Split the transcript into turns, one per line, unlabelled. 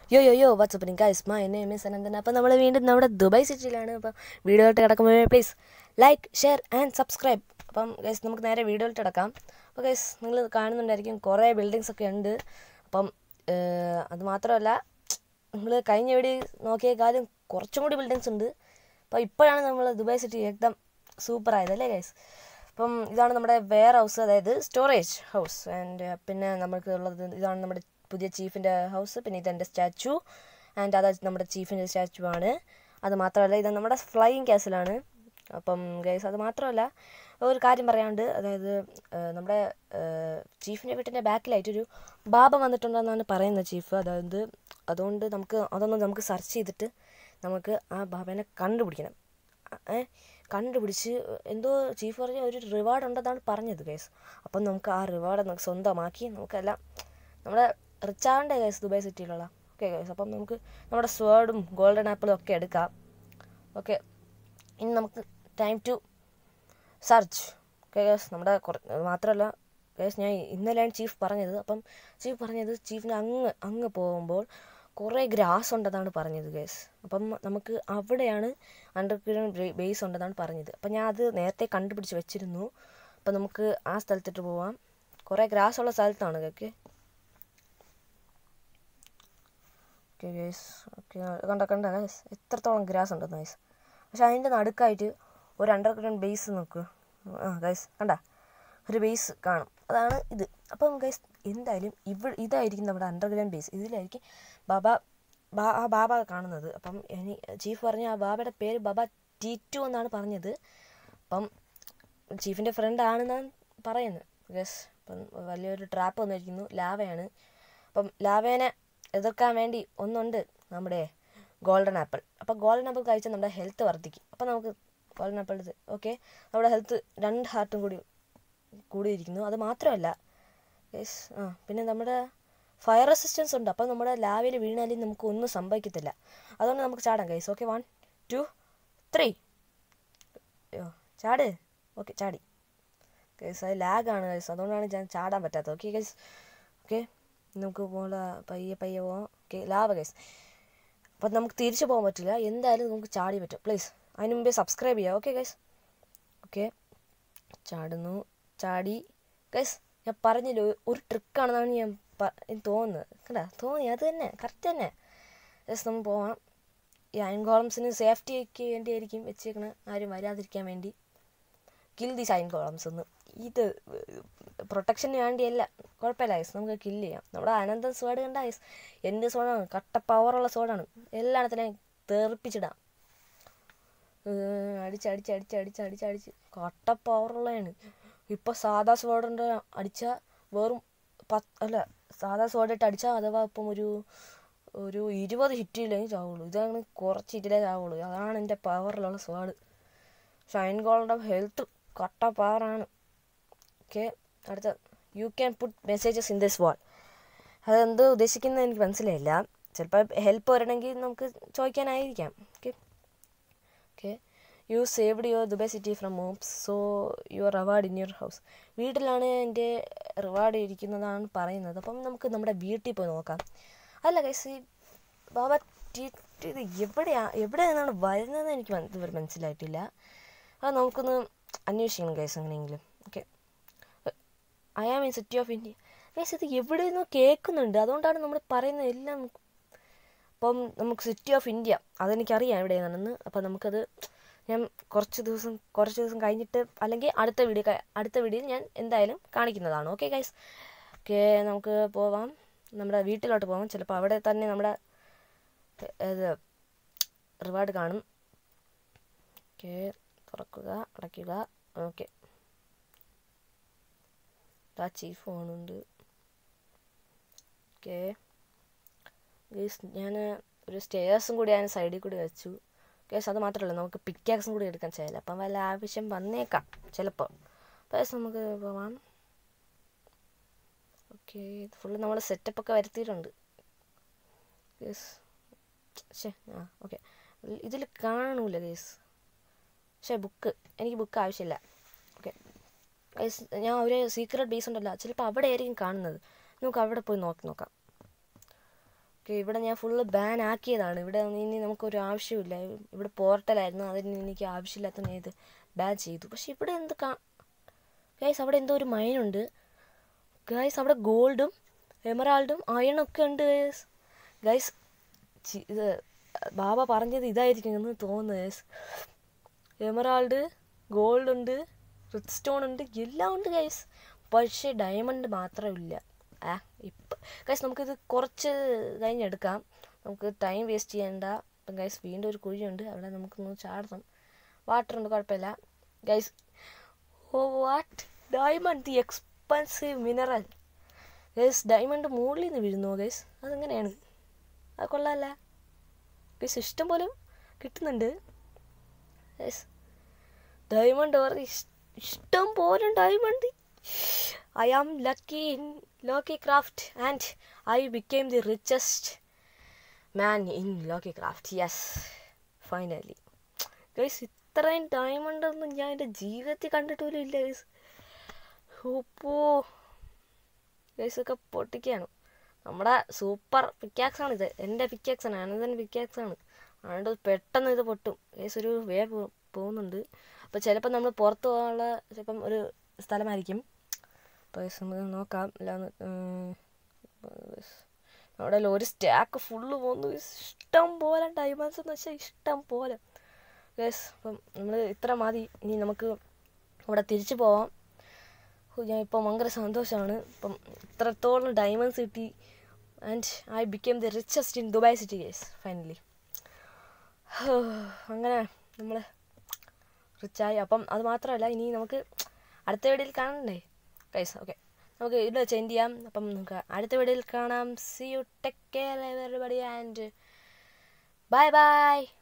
യോ yo yo whatsapp guys my name is Ananthan അപ്പോൾ നമ്മൾ വീണ്ടും നമ്മുടെ ദുബായ് സിറ്റിയിലാണ് അപ്പോൾ വീഡിയോയിട്ട് കിടക്കുമ്പോൾ please like share and subscribe അപ്പം ഗൈസ് നമുക്ക് നേരെ വീഡിയോയിലോട്ട് കിടക്കാം അപ്പോൾ ഗൈസ് നിങ്ങൾ കാണുന്നുണ്ടായിരിക്കും കുറേ ബിൽഡിങ്സ് ഒക്കെ ഉണ്ട് അപ്പം ഏഹ്, അത് മാത്രമല്ല നിങ്ങൾ കഴിഞ്ഞ വീഡിയോ നോക്കിയേക്കാളും കുറച്ചും കൂടി ബിൽഡിങ്സ് ഉണ്ട് അപ്പോൾ ഇപ്പോഴാണ് നമ്മൾ ദുബായ് സിറ്റി ഏകദം സൂപ്പർ ആയത് അല്ലേ ഗൈസ് അപ്പം ഇതാണ് നമ്മുടെ വെയർ ഹൗസ് അതായത് സ്റ്റോറേജ് ഹൗസ് ആൻഡ് പിന്നെ നമുക്ക് ഉള്ളത് ഇതാണ് നമ്മുടെ പുതിയ ചീഫിൻ്റെ ഹൗസ് പിന്നെ ഇതെൻ്റെ സ്റ്റാച്ചു ആൻഡ് അത് നമ്മുടെ ചീഫിൻ്റെ സ്റ്റാച്ചു ആണ് അത് മാത്രമല്ല ഇത് നമ്മുടെ ഫ്ലൈയിങ് കാസിലാണ് അപ്പം ഗൈസ് അത് മാത്രമല്ല ഒരു കാര്യം പറയാനുണ്ട് അതായത് ഏഹ്, നമ്മുടെ ചീഫിൻ്റെ വീട്ടിൻ്റെ ബാക്കിലായിട്ടൊരു ബാബ വന്നിട്ടുണ്ടെന്നാണ് പറയുന്നത് ചീഫ് അതായത് അതുകൊണ്ട് നമുക്ക് അതൊന്ന് നമുക്ക് സെർച്ച് ചെയ്തിട്ട് നമുക്ക് ആ ബാബേനെ കണ്ടുപിടിക്കണം ഏ കണ്ടുപിടിച്ച് എന്തോ ചീഫ് പറഞ്ഞ ഒരു റിവാർഡ് ഉണ്ടെന്നാണ് പറഞ്ഞത് കേസ് അപ്പം നമുക്ക് ആ റിവാർഡ് നമുക്ക് സ്വന്തമാക്കി നമുക്കെല്ലാം നമ്മുടെ റിച്ച് ആവണ്ടേ കേസ് ദുബായ് സിറ്റിയിലുള്ള ഓക്കെ കേസ് അപ്പം നമുക്ക് നമ്മുടെ സ്വേർഡും ഗോൾഡൻ ആപ്പിളും ഒക്കെ എടുക്കാം ഓക്കെ ഇനി നമുക്ക് time to search okay guys നമ്മുടെ കുറ മാത്രമല്ല കേസ് ഞാൻ ഇന്നലെയാണ് ചീഫ് പറഞ്ഞത് അപ്പം ചീഫ് പറഞ്ഞത് ചീഫിന് അങ്ങ് അങ്ങ് പോകുമ്പോൾ കുറേ ഗ്രാസ് ഉണ്ടെന്നാണ് പറഞ്ഞത് കേസ് അപ്പം നമുക്ക് അവിടെയാണ് അണ്ടർഗ്രൗണ്ട് ബേസ് ഉണ്ടെന്നാണ് പറഞ്ഞത് അപ്പം ഞാൻ അത് നേരത്തെ കണ്ടുപിടിച്ച് വെച്ചിരുന്നു അപ്പം നമുക്ക് ആ സ്ഥലത്തിട്ട് പോവാം കുറേ ഗ്രാസ് ഉള്ള സ്ഥലത്താണ് ഓക്കെ ഓക്കെ ഗൈസ് ഓക്കെ കണ്ട കണ്ട ഗൈസ് എത്രത്തോളം ഗ്രാസ് ഉണ്ടെന്ന് ഗൈസ് പക്ഷെ അതിൻ്റെ നടുക്കായിട്ട് ഒരു അണ്ടർഗ്രൗണ്ട് ബേസ് നോക്ക് ആ ഗൈസ് കണ്ട ഒരു ബേസ് കാണും അതാണ് ഇത് അപ്പം ഗൈസ് എന്തായാലും ഇവ ഇതായിരിക്കും നമ്മുടെ അണ്ടർഗ്രൗണ്ട് ബേസ് ഇതിലായിരിക്കും ബാബ ബാ ആ ബാബ കാണുന്നത് അപ്പം ഇനി ചീഫ് പറഞ്ഞ ആ ബാബയുടെ പേര് ബാബ ടി ടു എന്നാണ് പറഞ്ഞത് അപ്പം ചീഫിൻ്റെ ഫ്രണ്ട് ആണെന്നാണ് പറയുന്നത് ഗസ് അപ്പം വലിയൊരു ട്രാപ്പ് വന്നിരിക്കുന്നു ലാവയാണ് അപ്പം ലാവേനെ എതിർക്കാൻ വേണ്ടി ഒന്നുണ്ട് നമ്മുടെ ഗോൾഡൻ ആപ്പിൾ അപ്പോൾ ഗോൾഡൻ ആപ്പിൾ കഴിച്ചാൽ നമ്മുടെ ഹെൽത്ത് വർദ്ധിക്കും അപ്പോൾ നമുക്ക് ഗോൾഡൻ ആപ്പിൾ ഓക്കെ നമ്മുടെ ഹെൽത്ത് രണ്ട് ഹാർട്ടും കൂടി കൂടിയിരിക്കുന്നു അത് മാത്രമല്ല യെസ് ആ പിന്നെ നമ്മുടെ ഫയർ റെസിസ്റ്റൻസ് ഉണ്ട് അപ്പോൾ നമ്മുടെ ലാവയിൽ വീണാലും നമുക്ക് ഒന്നും സംഭവിക്കത്തില്ല അതുകൊണ്ട് നമുക്ക് ചാടാം guys okay one two three അയ്യോ ചാട് ഓക്കെ ചാടി ഗൈസ് അത് ലാഗാണ് ഗൈസ് അതുകൊണ്ടാണ് ഞാൻ ചാടാൻ പറ്റാത്തത് ഓക്കെ ഗൈസ് ഓക്കെ നമുക്ക് പോലെ പയ്യെ പയ്യെ പോവാം ഓക്കെ ലാവ ഗൈസ് അപ്പം നമുക്ക് തിരിച്ചു പോകാൻ പറ്റില്ല എന്തായാലും നമുക്ക് ചാടി പറ്റും പ്ലീസ് അതിന് മുമ്പേ സബ്സ്ക്രൈബ് ചെയ്യാം ഓക്കെ ഗൈസ് ഓക്കെ ചാടുന്നു ചാടി ഗൈസ് ഞാൻ പറഞ്ഞില്ല ഒരു ട്രിക്കാണെന്നാണ് ഞാൻ പ- എനിക്ക് തോന്നുന്നത് കണ്ടാ തോന്നി അത് തന്നെ കറക്റ്റ് തന്നെ ജസ്റ്റ് നമ്മൾ പോവാം ഈ അയൺ കോളംസിന് സേഫ്റ്റിക്ക് വേണ്ടിയായിരിക്കും വെച്ചേക്കണ ആരും വരാതിരിക്കാൻ വേണ്ടി കിൽ ദീസ് അയൺ കോളംസ് ഒന്ന് ഇത് പ്രൊട്ടക്ഷന് വേണ്ടിയല്ല കുഴപ്പമില്ല ഗൈസ് നമുക്ക് കില്ല് ചെയ്യാം നമ്മുടെ അനന്തൻ സ്വാഡ് കണ്ട ഗൈസ് എൻ്റെ സ്വാഡാണ് കട്ട പവറുള്ള സ്വാഡാണ് എല്ലായിടത്തിനെയും തെറിപ്പിച്ചിടാം ഏഹ് അടിച്ച് അടിച്ച് അടിച്ച് അടിച്ച് അടിച്ച് അടിച്ച് കട്ട പവറുള്ളതാണ് ഇപ്പോൾ സാധാ സ്വാഡുണ്ട് അടിച്ചാൽ വെറും പത്ത് അല്ല സാധാ സ്വാഡിട്ട് അടിച്ചാൽ അഥവാ ഇപ്പം ഒരു ഒരു ഇരുപത് ഹിറ്റില്ലെങ്കിൽ ചാവുള്ളൂ ഇതാണ് കുറച്ച് ഹിറ്റിലേ ചാവുള്ളൂ അതാണ് എൻ്റെ പവറിലുള്ള സ്വാഡ് ഷൈൻ ഗോളിൻ്റെ ഹെൽത്ത് കട്ട പവറാണ് ഓക്കെ അടുത്ത you can put messages in this wall അതെന്ത് ഉദ്ദേശിക്കുന്നത് എനിക്ക് മനസ്സിലായില്ല ചിലപ്പോൾ ഹെൽപ്പ് വരണമെങ്കിൽ നമുക്ക് ചോദിക്കാനായിരിക്കാം okay okay you saved your Dubai city from moms so your reward in your house വീട്ടിലാണ് എൻ്റെ റിവാർഡ് ഇരിക്കുന്നതാണ് പറയുന്നത് അപ്പം നമുക്ക് നമ്മുടെ വീട്ടിൽ പോയി നോക്കാം അല്ല കൈസ് ഈ ബാബ ടി ഇത് എവിടെയാ എവിടെ നിന്നാണ് വരുന്നതെന്ന് എനിക്ക് മന- ഇതുവരെ മനസ്സിലായിട്ടില്ല അത് നമുക്കൊന്ന് അന്വേഷിക്കണം കൈസ് എങ്ങനെയെങ്കിലും okay I am in city of India guys ഇത് എവിടെ നിന്നോ കേൾക്കുന്നുണ്ട് അതുകൊണ്ടാണ് നമ്മൾ പറയുന്നത് എല്ലാം നമുക്ക് അപ്പം നമുക്ക് സിറ്റി ഓഫ് ഇന്ത്യ അതെനിക്കറിയാം എവിടെയാണെന്ന് അപ്പം നമുക്കത് ഞാൻ കുറച്ച് ദിവസം കുറച്ച് ദിവസം കഴിഞ്ഞിട്ട് അല്ലെങ്കിൽ അടുത്ത വീഡിയോ അടുത്ത വീഡിയോയിൽ ഞാൻ എന്തായാലും കാണിക്കുന്നതാണ് ഓക്കെ ഗൈസ് ഓക്കെ നമുക്ക് പോവാം നമ്മുടെ വീട്ടിലോട്ട് പോവാം ചിലപ്പോൾ അവിടെ തന്നെ നമ്മുടെ ഇത് റിവാർഡ് കാണും ഓക്കെ തുറക്കുക അടയ്ക്കുക ഓക്കെ ആ ചീഫ് ഫോണുണ്ട് ഓക്കെ ഗേസ് ഞാൻ ഒരു സ്റ്റേഴ്സും കൂടി ഞാൻ സൈഡിൽ കൂടി വെച്ചു ഗേസ് അത് മാത്രമല്ല നമുക്ക് പിക്കാക്സും കൂടി എടുക്കാൻ ചെയ്യില്ല അപ്പം വല്ല ആവശ്യം വന്നേക്കാം ചിലപ്പോൾ ഗേസ് നമുക്ക് പോവാം ഓക്കെ ഇത് ഫുള്ള് നമ്മൾ സെറ്റപ്പൊക്കെ വരുത്തിയിട്ടുണ്ട് ഗേസ് ശേ ആ ഓക്കെ ഇതിൽ കാണൂല ഗേസ് പക്ഷേ ബുക്ക് എനിക്ക് ബുക്ക് ആവശ്യമില്ല ഓക്കെ ഗൈസ് ഞാൻ ഒരു സീക്രട്ട് ബേസ് ഉണ്ടല്ലോ ചിലപ്പോൾ അവിടെ ആയിരിക്കും കാണുന്നത് നമുക്ക് അവിടെ പോയി നോക്കി നോക്കാം ഓക്കെ ഇവിടെ ഞാൻ ഫുള്ള് ബാൻ ആക്കിയതാണ് ഇവിടെ ഇനി നമുക്കൊരു ആവശ്യമില്ല ഇവിടെ പോർട്ടലായിരുന്നു അതിന് എനിക്ക് ആവശ്യമില്ലാത്ത ഞാൻ ഇത് ബാൻ ചെയ്തു പക്ഷെ ഇവിടെ എന്ത് കാ ഗൈസ് അവിടെ എന്തോ ഒരു മൈനുണ്ട് ഗൈസ് അവിടെ ഗോൾഡും എമറാൾഡും അയണൊക്കെ ഉണ്ട് ഗൈസ് ഗൈസ് ഇത് ബാബ പറഞ്ഞത് ഇതായിരിക്കും എന്ന് തോന്നുന്നു ഗൈസ് എമറാൾഡ് ഗോൾഡ് ഉണ്ട് റിഡ് സ്റ്റോൺ ഉണ്ട് എല്ലാം ഉണ്ട് ഗൈസ് പക്ഷേ ഡയമണ്ട് മാത്രമില്ല ആ ഇപ്പം ഗൈസ് നമുക്കിത് കുറച്ച് കഴിഞ്ഞെടുക്കാം നമുക്ക് ടൈം വേസ്റ്റ് ചെയ്യേണ്ട ഇപ്പം ഗൈസ് വീണ്ടും ഒരു കുഴിയുണ്ട് അവിടെ നമുക്കൊന്ന് ചാടണം വാട്ടർ ഉണ്ട് കുഴപ്പമില്ല guys oh what diamond the expensive mineral guys diamond മുകളിൽ നിന്ന് വീഴുന്നു ഗൈസ് അതെങ്ങനെയാണ് അത് കൊള്ളാമല്ല ഗൈസ് ഇഷ്ടം പോലും കിട്ടുന്നുണ്ട് ഗൈസ് ഡയമണ്ട് ഇഷ്ടം പോലെ diamond I am lucky in Lokicraft and I became the richest man in Lokicraft yes finally guys ഇത്രയും ഡയമണ്ട് ഒന്നും ഞാൻ എൻ്റെ ജീവിതത്തിൽ കണ്ടിട്ട് പോലും ഇല്ല ഗൈസ് ഓപ്പോ ഗൈസ് ഒക്കെ പൊട്ടിക്കുകയാണ് നമ്മുടെ സൂപ്പർ പിക്കാക്സ് ആണ് ഇത് എൻ്റെ പിക്കാക്സ് ആണ് അനന്തൻ പിക്കാക്സ് ആണ് അതുകൊണ്ട് പെട്ടെന്ന് ഇത് പൊട്ടും ഗൈസ് ഒരു വേ പോകുന്നുണ്ട് അപ്പോൾ ചിലപ്പോൾ നമ്മൾ പുറത്ത് പോകാനുള്ള ചിലപ്പം ഒരു സ്ഥലമായിരിക്കും അപ്പോൾ ഗൈസ് നമുക്ക് നോക്കാം അല്ലാന്ന് അവിടെ ഒരു സ്റ്റാക്ക് ഫുള്ള് പോകുന്നു ഇഷ്ടം പോലെ ഡയമണ്ട്സ് എന്ന് വെച്ചാൽ ഇഷ്ടം പോലെ ഗൈസ് അപ്പം നമ്മൾ ഇത്ര മതി ഇനി നമുക്ക് ഇവിടെ തിരിച്ചു പോവാം ഞാൻ ഇപ്പം ഭയങ്കര സന്തോഷമാണ് ഇപ്പം ഇത്രത്തോളം ഡയമണ്ട്സ് കിട്ടി and I became the richest in Dubai city guys finally അങ്ങനെ നമ്മൾ റിച്ചായി അപ്പം അത് മാത്രമല്ല ഇനി നമുക്ക് അടുത്ത വീഡിയോയിൽ കാണണ്ടേ ഗൈസ് ഓക്കെ നമുക്ക് ഇവിടെ വെച്ച് എൻഡ് ചെയ്യാം അപ്പം നമുക്ക് അടുത്ത വീഡിയോയിൽ കാണാം see you take care everybody and bye by